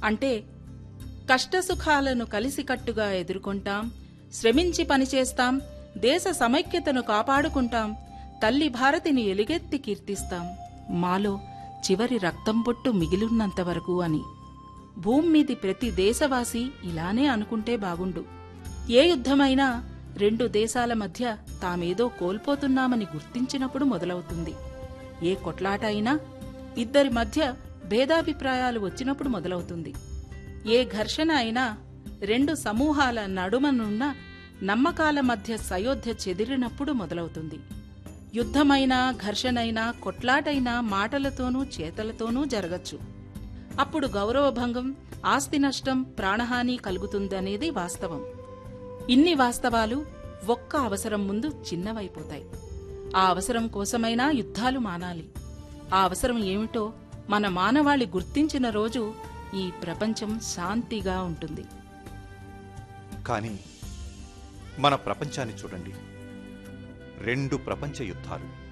అంటే కష్టసుఖాలను కలిసికట్టుగా ఎదుర్కొంటాం శ్రమించి పనిచేస్తాం దేశ సమైక్యతను కాపాడుకుంటాం తల్లి భారతిని ఎలుగెత్తి కీర్తిస్తాం మాలో చివరి రక్తం పొట్టు మిగిలినంత వరకు అని భూమి మీది ప్రతి దేశవాసి ఇలానే అనుకుంటే బాగుండు ఏ యుద్ధమైనా రెండు దేశాల మధ్య తామేదో కోల్పోతున్నామని గుర్తించినప్పుడు మొదలవుతుంది ఏ కొట్లాట అయినా ఇద్దరి మధ్య భేదాభిప్రాయాలు వచ్చినప్పుడు మొదలవుతుంది ఏ ఘర్షణ అయినా రెండు సమూహాల నడుమనున్న నమ్మకాల మధ్య సయోధ్య చెదిరినప్పుడు మొదలవుతుంది యుద్ధమైనా ఘర్షణైనా కొట్లాటైనా మాటలతోనూ చేతలతోనూ జరగచ్చు అప్పుడు గౌరవభంగం ఆస్తి నష్టం ప్రాణహాని కలుగుతుందనేది వాస్తవం ఇన్ని వాస్తవాలు ఒక్క అవసరం ముందు చిన్నవైపోతాయి ఆ అవసరం కోసమైనా యుద్ధాలు మానాలి ఆ అవసరం ఏమిటో మన మానవాళి గుర్తించిన రోజు ఈ ప్రపంచం శాంతిగా ఉంటుంది కానీ మన ప్రపంచాన్ని చూడండి రెండు ప్రపంచ యుద్ధాలు